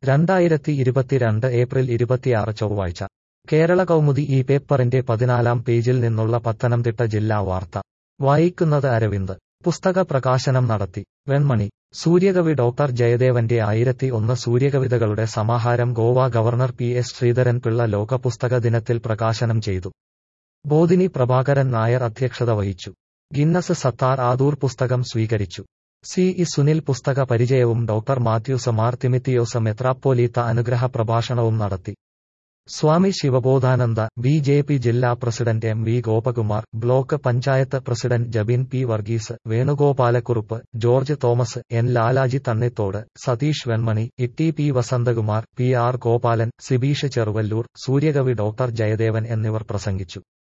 രണ്ടായിരത്തി ഇരുപത്തിരണ്ട് ഏപ്രിൽ ഇരുപത്തിയാറ് ചൊവ്വാഴ്ച കേരള കൗമുദി ഈ പേപ്പറിന്റെ പതിനാലാം പേജിൽ നിന്നുള്ള പത്തനംതിട്ട ജില്ലാ വാർത്ത വായിക്കുന്നത് അരവിന്ദ് പുസ്തക പ്രകാശനം നടത്തി വെൺമണി സൂര്യകവി ഡോക്ടർ ജയദേവന്റെ ആയിരത്തി ഒന്ന് സൂര്യകവിതകളുടെ സമാഹാരം Goa governor P S Sreedharan Pillai ലോക പുസ്തക ദിനത്തിൽ പ്രകാശനം ചെയ്തു ബോധിനി പ്രഭാകരൻ നായർ അധ്യക്ഷത വഹിച്ചു ഗിന്നസ് സത്താർ ആദൂർ പുസ്തകം സ്വീകരിച്ചു സി ഇ സുനിൽ പുസ്തക പരിചയവും ഡോക്ടർ മാത്യൂസ് മാർ തിമിത്തിയോസ് മെത്രാപ്പോലീത്ത അനുഗ്രഹ പ്രഭാഷണവും നടത്തി Swami Sivabodhananda B J P ജില്ലാ president M V Gopakumar block panchayat president Jabin P Varghese Venugopalakurup George Thomas N Lalaji Thannithode Satheesh Venmani Itty P Vasanthakumar P R Gopalan Sibeesh Cheruvallur Sooryakavi doctor Jayadevan എന്നിവർ പ്രസംഗിച്ചു